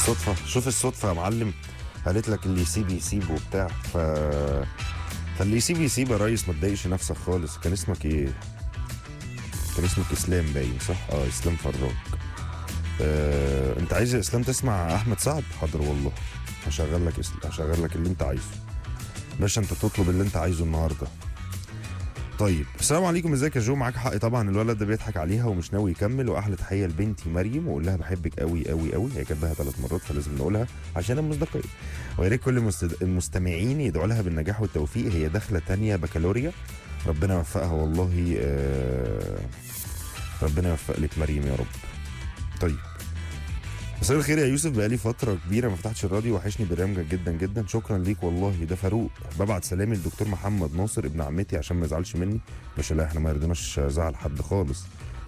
الصدفه شوف الصدفه يا معلم قالت لك اللي يسيب يسيب وبتاع ف فاللي يسيب يسيب يا ريس ما تضايقش نفسك خالص كان اسمك ايه كان اسمك اسلام باين صح اه اسلام فراج آه، انت عايز يا اسلام تسمع احمد سعد حاضر والله هشغل لك اسم هشغل لك اللي انت عايزه باشا انت تطلب اللي انت عايزه النهارده طيب السلام عليكم ازيك يا جو معاك حق طبعا الولد ده بيضحك عليها ومش ناوي يكمل واحلى تحيه لبنتي مريم واقول لها بحبك قوي قوي قوي هي كاتباها ثلاث مرات فلازم نقولها عشان المصداقيه ويا ريت كل المست- المستمعين يدعوا لها بالنجاح والتوفيق هي داخله تانية بكالوريا ربنا يوفقها والله آه، ربنا يوفق لك مريم يا رب طيب مساء الخير يا يوسف بقالي فترة كبيرة ما فتحتش الراديو وحشني برنامجك جدا جدا شكرا ليك والله ده فاروق ببعت سلامي للدكتور محمد ناصر ابن عمتي عشان ما يزعلش مني مش لا احنا ما يرضيناش زعل حد خالص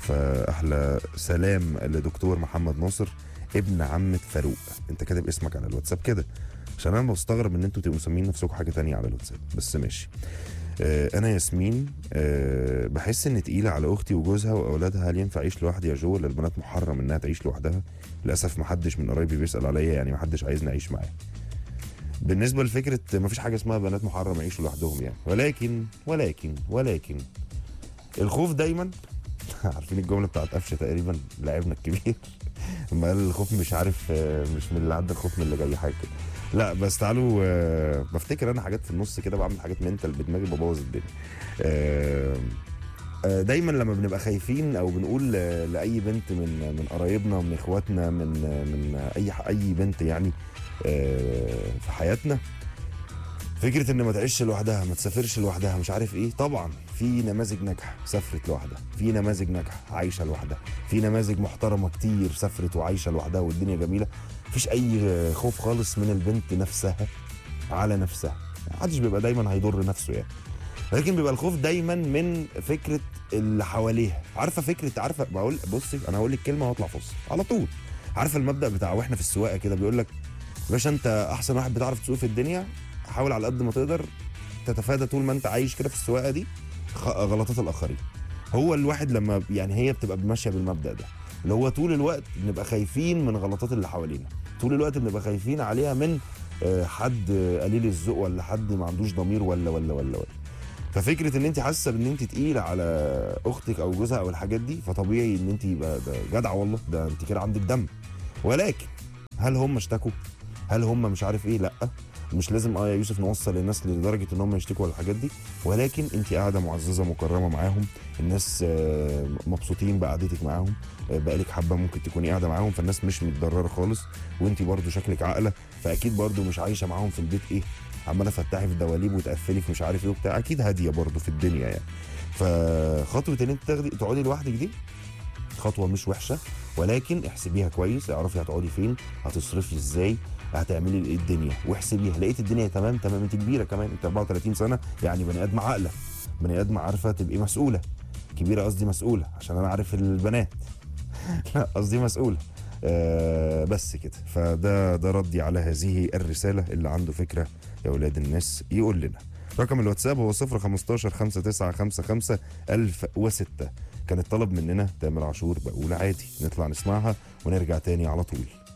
فاحلى سلام لدكتور محمد ناصر ابن عمة فاروق انت كاتب اسمك على الواتساب كده عشان انا بستغرب ان انتوا تبقوا مسمين نفسكم حاجة تانية على الواتساب بس ماشي آه، انا ياسمين آه، بحس ان تقيله على اختي وجوزها واولادها هل ينفع اعيش لوحدي يا جو ولا البنات محرم انها تعيش لوحدها للاسف ما حدش من قرايبي بيسال عليا يعني ما حدش عايزني اعيش معاه بالنسبه لفكره ما فيش حاجه اسمها بنات محرم يعيشوا لوحدهم يعني ولكن ولكن ولكن الخوف دايما عارفين الجمله بتاعت قفشه تقريبا لاعبنا الكبير لما قال الخوف مش عارف آه، مش من اللي عدى الخوف من اللي جاي حاجه كده لا بس تعالوا آه، بفتكر انا حاجات في النص كده بعمل حاجات منتال بدماغي ببوظ الدنيا آه، آه، دايما لما بنبقى خايفين او بنقول آه، لاي بنت من من قرايبنا من اخواتنا من آه، من اي ح- اي بنت يعني آه، في حياتنا فكره ان ما تعيش لوحدها ما تسافرش لوحدها مش عارف ايه طبعا في نماذج ناجحه سافرت لوحدها في نماذج ناجحه عايشه لوحدها في نماذج محترمه كتير سافرت وعايشه لوحدها والدنيا جميله مفيش اي آه، خوف خالص من البنت نفسها على نفسها محدش بيبقى دايما هيضر نفسه يعني لكن بيبقى الخوف دايما من فكره اللي حواليها عارفه فكره عارفه بقول بصي انا هقول لك كلمه واطلع فصل على طول عارفه المبدا بتاع واحنا في السواقه كده بيقول لك باشا انت احسن واحد بتعرف تسوق في الدنيا حاول على قد ما تقدر تتفادى طول ما انت عايش كده في السواقه دي خ- غلطات الاخرين هو الواحد لما يعني هي بتبقى ماشيه بالمبدا ده اللي هو طول الوقت بنبقى خايفين من غلطات اللي حوالينا طول الوقت بنبقى خايفين عليها من آه، حد آه، قليل الذوق ولا حد ما عندوش ضمير ولا ولا ولا ولا ففكره ان انت حاسه ان انت تقيله على اختك او جوزها او الحاجات دي فطبيعي ان انت يبقى ده جدع والله ده انت كده عندك دم ولكن هل هم اشتكوا هل هم مش عارف ايه لا مش لازم اه يا يوسف نوصل الناس لدرجه ان هم يشتكوا ولا الحاجات دي ولكن انت قاعده معززه مكرمه معاهم الناس آه، مبسوطين بقعدتك معاهم آه، بقالك حبه ممكن تكوني قاعده معاهم فالناس مش متضرره خالص وانت برضو شكلك عاقله فاكيد برضو مش عايشه معاهم في البيت ايه عماله تفتحي في دواليب وتقفلي في مش عارف ايه وبتاع اكيد هاديه برضو في الدنيا يعني فخطوه ان انت تاخدي تقعدي لوحدك دي خطوه مش وحشه ولكن احسبيها كويس اعرفي هتقعدي فين هتصرفي ازاي هتعملي ايه الدنيا واحسبيها لقيت الدنيا تمام تمام انت كبيره كمان انت 34 سنه يعني بني ادم عاقله بني ادم عارفه تبقي مسؤوله كبيره قصدي مسؤوله عشان انا عارف البنات لا قصدي مسؤوله آه بس كده فده ده ردي على هذه الرساله اللي عنده فكره يا اولاد الناس يقول لنا رقم الواتساب هو 015 5955 1006 كان الطلب مننا تامر عاشور بقول عادي نطلع نسمعها ونرجع تاني على طول